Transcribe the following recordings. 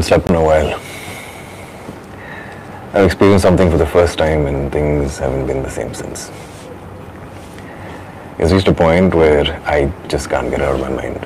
haven't slept in a while. I've experienced something for the first time and things haven't been the same since. It's reached a point where I just can't get it out of my mind.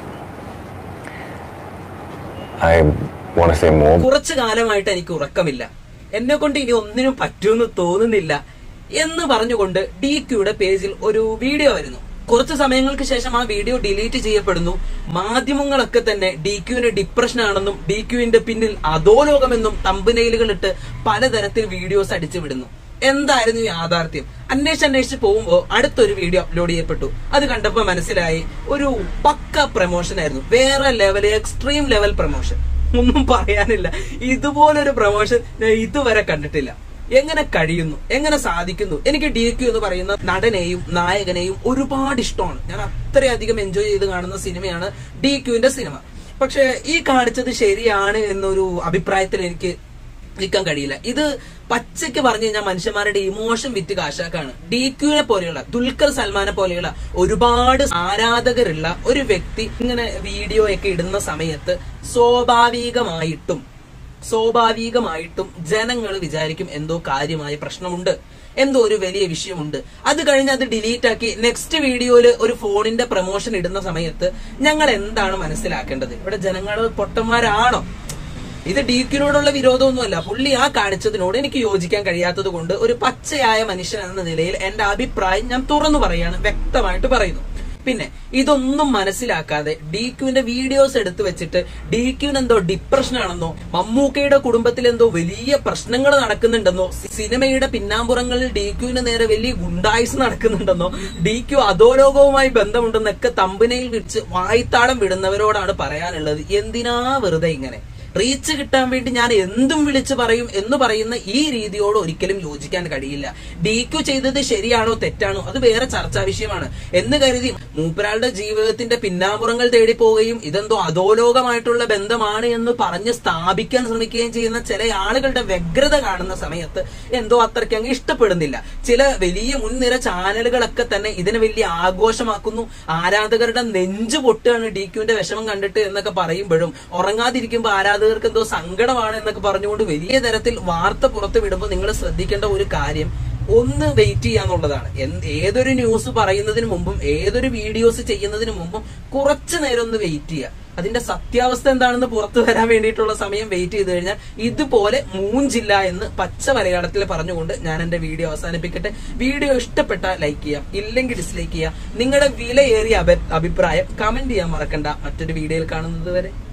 I want to say more, കുറച്ചു കാലമായിട്ട് എനിക്ക് ഉറക്കമില്ല എന്നെ കൊണ്ട് ഇനി ഒന്നിനും പറ്റുമെന്ന് തോന്നുന്നില്ല എന്ന് പറഞ്ഞുകൊണ്ട് ഡി ക്യൂയുടെ പേജിൽ ഒരു വീഡിയോ വരുന്നു കുറച്ച് സമയങ്ങൾക്ക് ശേഷം ആ വീഡിയോ ഡിലീറ്റ് ചെയ്യപ്പെടുന്നു മാധ്യമങ്ങളൊക്കെ തന്നെ ഡി ക്യൂവിന് ഡിപ്രഷൻ ആണെന്നും ഡി ക്യൂവിന്റെ പിന്നിൽ അധോലോകമെന്നും തമ്പനയിലുകൾ ഇട്ട് പലതരത്തിൽ വീഡിയോസ് അടിച്ചു വിടുന്നു എന്തായിരുന്നു യാഥാർത്ഥ്യം അന്വേഷിച്ച് അന്വേഷിച്ച് പോകുമ്പോൾ അടുത്തൊരു വീഡിയോ അപ്ലോഡ് ചെയ്യപ്പെട്ടു അത് കണ്ടപ്പോൾ മനസ്സിലായി ഒരു പക്ക പ്രൊമോഷൻ ആയിരുന്നു വേറെ ലെവൽ എക്സ്ട്രീം ലെവൽ പ്രൊമോഷൻ ഒന്നും പറയാനില്ല ഇതുപോലൊരു പ്രൊമോഷൻ ഞാൻ ഇതുവരെ കണ്ടിട്ടില്ല എങ്ങനെ കഴിയുന്നു എങ്ങനെ സാധിക്കുന്നു എനിക്ക് ഡി ക്യു എന്ന് പറയുന്ന നടനെയും നായകനെയും ഒരുപാട് ഇഷ്ടമാണ് ഞാൻ അത്രയധികം എൻജോയ് ചെയ്ത് കാണുന്ന സിനിമയാണ് ഡി ക്യുവിന്റെ സിനിമ പക്ഷെ ഈ കാണിച്ചത് ശരിയാണ് എന്നൊരു അഭിപ്രായത്തിൽ എനിക്ക് നിൽക്കാൻ കഴിയില്ല ഇത് പച്ചയ്ക്ക് പറഞ്ഞു കഴിഞ്ഞാൽ മനുഷ്യന്മാരുടെ ഇമോഷൻ വിറ്റ് കാശാക്കാണ് ഡി ക്യൂനെ പോലെയുള്ള ദുൽഖർ സൽമാനെ പോലെയുള്ള ഒരുപാട് ആരാധകരുള്ള ഒരു വ്യക്തി ഇങ്ങനെ വീഡിയോ ഒക്കെ ഇടുന്ന സമയത്ത് സ്വാഭാവികമായിട്ടും സ്വാഭാവികമായിട്ടും ജനങ്ങൾ വിചാരിക്കും എന്തോ കാര്യമായ പ്രശ്നമുണ്ട് എന്തോ ഒരു വലിയ വിഷയമുണ്ട് അത് കഴിഞ്ഞ് അത് ഡിലീറ്റ് ആക്കി നെക്സ്റ്റ് വീഡിയോയിൽ ഒരു ഫോണിന്റെ പ്രൊമോഷൻ ഇടുന്ന സമയത്ത് ഞങ്ങൾ എന്താണ് മനസ്സിലാക്കേണ്ടത് ഇവിടെ ജനങ്ങൾ പൊട്ടന്മാരാണോ ഇത് ഡീക്കിനോടുള്ള വിരോധമൊന്നുമല്ല പുള്ളി ആ കാണിച്ചതിനോട് എനിക്ക് യോജിക്കാൻ കഴിയാത്തത് കൊണ്ട് ഒരു പച്ചയായ മനുഷ്യൻ എന്ന നിലയിൽ എന്റെ അഭിപ്രായം ഞാൻ തുറന്നു പറയാണ് വ്യക്തമായിട്ട് പറയുന്നു പിന്നെ ഇതൊന്നും മനസ്സിലാക്കാതെ ഡി ക്യൂവിന്റെ വീഡിയോസ് എടുത്തു വെച്ചിട്ട് ഡി ക്യൂവിന് എന്തോ ഡിപ്രഷൻ ആണെന്നോ മമ്മൂക്കയുടെ കുടുംബത്തിൽ എന്തോ വലിയ പ്രശ്നങ്ങൾ നടക്കുന്നുണ്ടെന്നോ സിനിമയുടെ പിന്നാമ്പുറങ്ങളിൽ ഡി ക്യൂവിന് നേരെ വലിയ ഗുണ്ടായുസ് നടക്കുന്നുണ്ടെന്നോ ഡി ക്യു അധോലോകവുമായി ബന്ധമുണ്ടെന്നൊക്കെ തമ്പനയിൽ വെച്ച് വായ്ത്താളം വിടുന്നവരോടാണ് പറയാനുള്ളത് എന്തിനാ വെറുതെ ഇങ്ങനെ റീച്ച് കിട്ടാൻ വേണ്ടി ഞാൻ എന്തും വിളിച്ചു പറയും എന്ന് പറയുന്ന ഈ രീതിയോട് ഒരിക്കലും യോജിക്കാൻ കഴിയില്ല ഡി ക്യു ചെയ്തത് ശരിയാണോ തെറ്റാണോ അത് വേറെ ചർച്ചാ വിഷയമാണ് എന്ന് കരുതി മൂപ്പരാളുടെ ജീവിതത്തിന്റെ പിന്നാമ്പുറങ്ങൾ തേടി പോവുകയും ഇതെന്തോ അധോലോകമായിട്ടുള്ള ബന്ധമാണ് എന്ന് പറഞ്ഞ് സ്ഥാപിക്കാൻ ശ്രമിക്കുകയും ചെയ്യുന്ന ചില ആളുകളുടെ വ്യഗ്രത കാണുന്ന സമയത്ത് എന്തോ അത്രയ്ക്ക് അങ്ങ് ഇഷ്ടപ്പെടുന്നില്ല ചില വലിയ മുൻനിര ചാനലുകളൊക്കെ തന്നെ ഇതിനെ വലിയ ആഘോഷമാക്കുന്നു ആരാധകരുടെ നെഞ്ചു പൊട്ടുകയാണ് ഡി ക്യുവിന്റെ വിഷമം കണ്ടിട്ട് എന്നൊക്കെ പറയുമ്പോഴും ഉറങ്ങാതിരിക്കുമ്പോൾ ആരാധകർക്ക് എന്തോ സങ്കടമാണ് എന്നൊക്കെ പറഞ്ഞുകൊണ്ട് വലിയ തരത്തിൽ വാർത്ത പുറത്ത് വിടുമ്പോൾ നിങ്ങൾ ശ്രദ്ധിക്കേണ്ട ഒരു കാര്യം ഒന്ന് വെയിറ്റ് ചെയ്യാന്നുള്ളതാണ് എന്ത് ഏതൊരു ന്യൂസ് പറയുന്നതിന് മുമ്പും ഏതൊരു വീഡിയോസ് ചെയ്യുന്നതിന് മുമ്പും കുറച്ചു നേരം ഒന്ന് വെയിറ്റ് ചെയ്യുക അതിന്റെ സത്യാവസ്ഥ എന്താണെന്ന് പുറത്തു വരാൻ വേണ്ടിയിട്ടുള്ള സമയം വെയിറ്റ് ചെയ്ത് കഴിഞ്ഞാൽ ഇതുപോലെ മൂഞ്ചില്ല എന്ന് പച്ച മലയാളത്തിൽ പറഞ്ഞുകൊണ്ട് ഞാൻ എന്റെ വീഡിയോ അവസാനിപ്പിക്കട്ടെ വീഡിയോ ഇഷ്ടപ്പെട്ടാൽ ലൈക്ക് ചെയ്യാം ഇല്ലെങ്കിൽ ഡിസ്ലൈക്ക് ചെയ്യാം നിങ്ങളുടെ വിലയേറിയ അഭി- അഭിപ്രായം കമന്റ് ചെയ്യാൻ മറക്കണ്ട മറ്റൊരു വീഡിയോയിൽ കാണുന്നത് വരെ